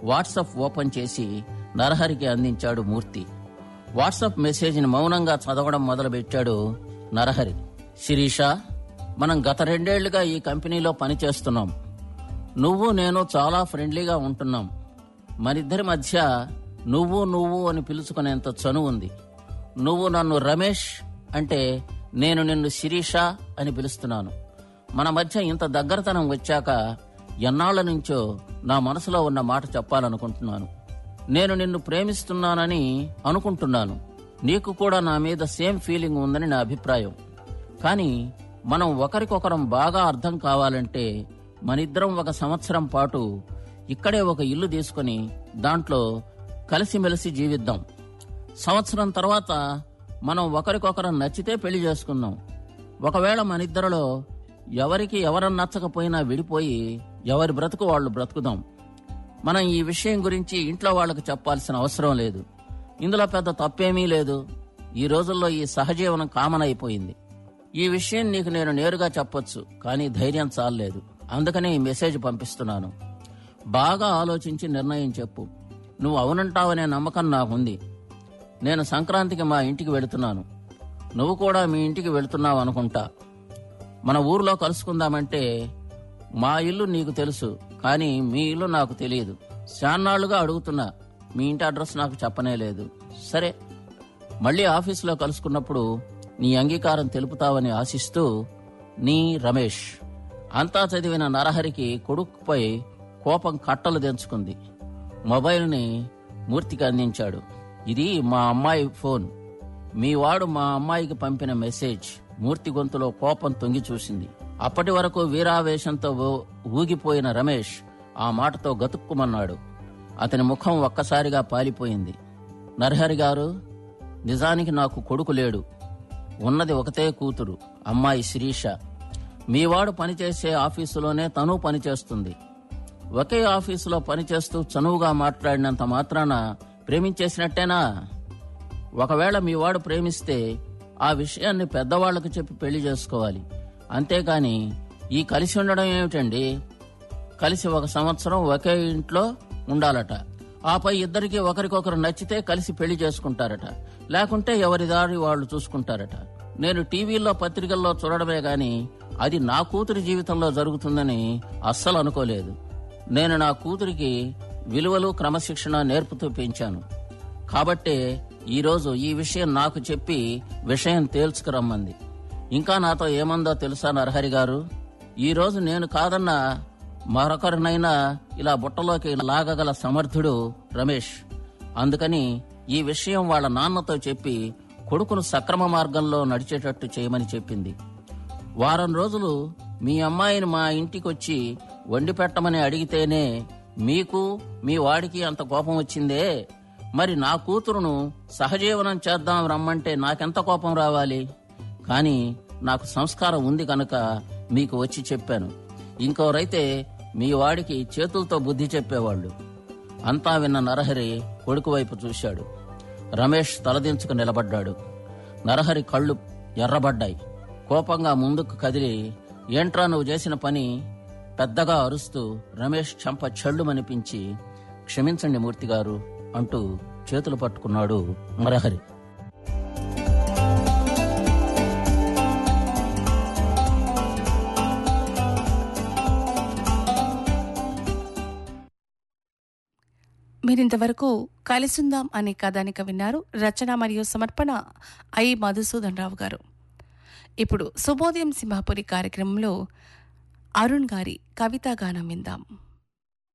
WhatsApp open చేసి నరహరికి అందించాడు మూర్తి WhatsApp మెసేజ్ని మౌనంగా చదవడం మొదలుపెట్టాడు నరహరి శిరీష మనం గత రెండేళ్లుగా ఈ కంపెనీలో పనిచేస్తున్నాం నువ్వు నేను చాలా ఫ్రెండ్లీగా ఉంటున్నాం మనిద్దరి మధ్య నువ్వు నువ్వు అని పిలుచుకునేంత చనువు ఉంది నువ్వు నన్ను రమేష్ అంటే నేను నిన్ను శిరీష అని పిలుస్తున్నాను మన మధ్య ఇంత దగ్గరతనం వచ్చాక ఎన్నాళ్ల నుంచో నా మనసులో ఉన్న మాట చెప్పాలనుకుంటున్నాను నేను నిన్ను ప్రేమిస్తున్నానని అనుకుంటున్నాను నీకు కూడా నా మీద సేమ్ ఫీలింగ్ ఉందని నా అభిప్రాయం కానీ మనం ఒకరికొకరం బాగా అర్థం కావాలంటే మనిద్దరం ఒక సంవత్సరం పాటు ఇక్కడే ఒక ఇల్లు తీసుకుని దాంట్లో కలిసిమెలిసి జీవిద్దాం సంవత్సరం తర్వాత మనం ఒకరికొకరం నచ్చితే పెళ్లి చేసుకుందాం ఒకవేళ మనిద్దరిలో ఎవరికి ఎవరన్నా నచ్చకపోయినా విడిపోయి ఎవరి బ్రతుకు వాళ్ళు బ్రతుకుదాం మనం ఈ విషయం గురించి ఇంట్లో వాళ్ళకి చెప్పాల్సిన అవసరం లేదు ఇందులో పెద్ద తప్పేమీ లేదు ఈ రోజుల్లో ఈ సహజీవనం కామన్ అయిపోయింది ఈ విషయం నీకు నేను నేరుగా చెప్పొచ్చు కానీ ధైర్యం చాలలేదు అందుకనే ఈ మెసేజ్ పంపిస్తున్నాను బాగా ఆలోచించి నిర్ణయం చెప్పు నువ్వు అవునంటావనే నమ్మకం నాకుంది నేను సంక్రాంతికి మా ఇంటికి వెళుతున్నాను నువ్వు కూడా మీ ఇంటికి వెళుతున్నావు అనుకుంటా మన ఊర్లో కలుసుకుందామంటే మా ఇల్లు నీకు తెలుసు కానీ మీ ఇల్లు నాకు తెలియదు చాన్నాళ్లుగా అడుగుతున్నా మీ ఇంటి అడ్రస్ నాకు చెప్పనే లేదు సరే మళ్ళీ ఆఫీసులో కలుసుకున్నప్పుడు నీ అంగీకారం తెలుపుతావని ఆశిస్తూ నీ రమేష్ అంతా చదివిన నరహరికి కొడుకుపై కోపం కట్టలు తెంచుకుంది మొబైల్ని మూర్తికి అందించాడు ఇది మా అమ్మాయి ఫోన్ మీ వాడు మా అమ్మాయికి పంపిన మెసేజ్ మూర్తి గొంతులో కోపం తొంగి చూసింది అప్పటి వరకు వీరావేశంతో ఊ- ఊగిపోయిన రమేష్ ఆ మాటతో గతుక్కుమన్నాడు అతని ముఖం ఒక్కసారిగా పాలిపోయింది నరహరి గారు నిజానికి నాకు కొడుకు లేడు ఉన్నది ఒకతే కూతురు అమ్మాయి శిరీష మీవాడు పనిచేసే ఆఫీసులోనే తను పనిచేస్తుంది ఒకే ఆఫీసులో పనిచేస్తూ చనువుగా మాట్లాడినంత మాత్రాన ప్రేమించేసినట్టేనా ఒకవేళ మీ వాడు ప్రేమిస్తే ఆ విషయాన్ని పెద్దవాళ్లకు చెప్పి పెళ్లి చేసుకోవాలి అంతేకాని ఈ కలిసి ఉండడం ఏమిటండి కలిసి ఒక సంవత్సరం ఒకే ఇంట్లో ఉండాలట ఆపై ఇద్దరికి ఒకరికొకరు నచ్చితే కలిసి పెళ్లి చేసుకుంటారట లేకుంటే ఎవరి దారి వాళ్ళు చూసుకుంటారట నేను టీవీల్లో పత్రికల్లో చూడడమే గాని అది నా కూతురి జీవితంలో జరుగుతుందని అస్సలు అనుకోలేదు నేను నా కూతురికి విలువలు క్రమశిక్షణ నేర్పుతూ పెంచాను కాబట్టే ఈరోజు ఈ విషయం నాకు చెప్పి విషయం తేల్చుకురమ్మంది ఇంకా నాతో ఏమందో తెలుసా నరహరి గారు ఈరోజు నేను కాదన్నా మరొకరినైనా ఇలా బుట్టలోకి లాగగల సమర్థుడు రమేష్ అందుకని ఈ విషయం వాళ్ళ నాన్నతో చెప్పి కొడుకును సక్రమ మార్గంలో నడిచేటట్టు చేయమని చెప్పింది వారం రోజులు మీ అమ్మాయిని మా ఇంటికొచ్చి వండి పెట్టమని అడిగితేనే మీకు మీ వాడికి అంత కోపం వచ్చిందే మరి నా కూతురును సహజీవనం చేద్దాం రమ్మంటే నాకెంత కోపం రావాలి కానీ నాకు సంస్కారం ఉంది కనుక మీకు వచ్చి చెప్పాను ఇంకోరైతే మీ వాడికి చేతులతో బుద్ధి చెప్పేవాళ్ళు అంతా విన్న నరహరి కొడుకు వైపు చూశాడు రమేష్ తలదించుకు నిలబడ్డాడు నరహరి కళ్ళు ఎర్రబడ్డాయి కోపంగా ముందుకు కదిలి ఏంట్రా నువ్వు చేసిన పని పెద్దగా అరుస్తూ రమేష్ చెంప చెళ్ళుమనిపించి క్షమించండి మూర్తి గారు అంటూ చేతులు పట్టుకున్నాడు నరహరి మీరింతవరకు కలిసుందాం అనే కథానిక విన్నారు రచన మరియు సమర్పణ ఐ మధుసూదన్ రావు గారు ఇప్పుడు శుభోదయం సింహాపురి కార్యక్రమంలో అరుణ్ గారి కవితా గానం విందాం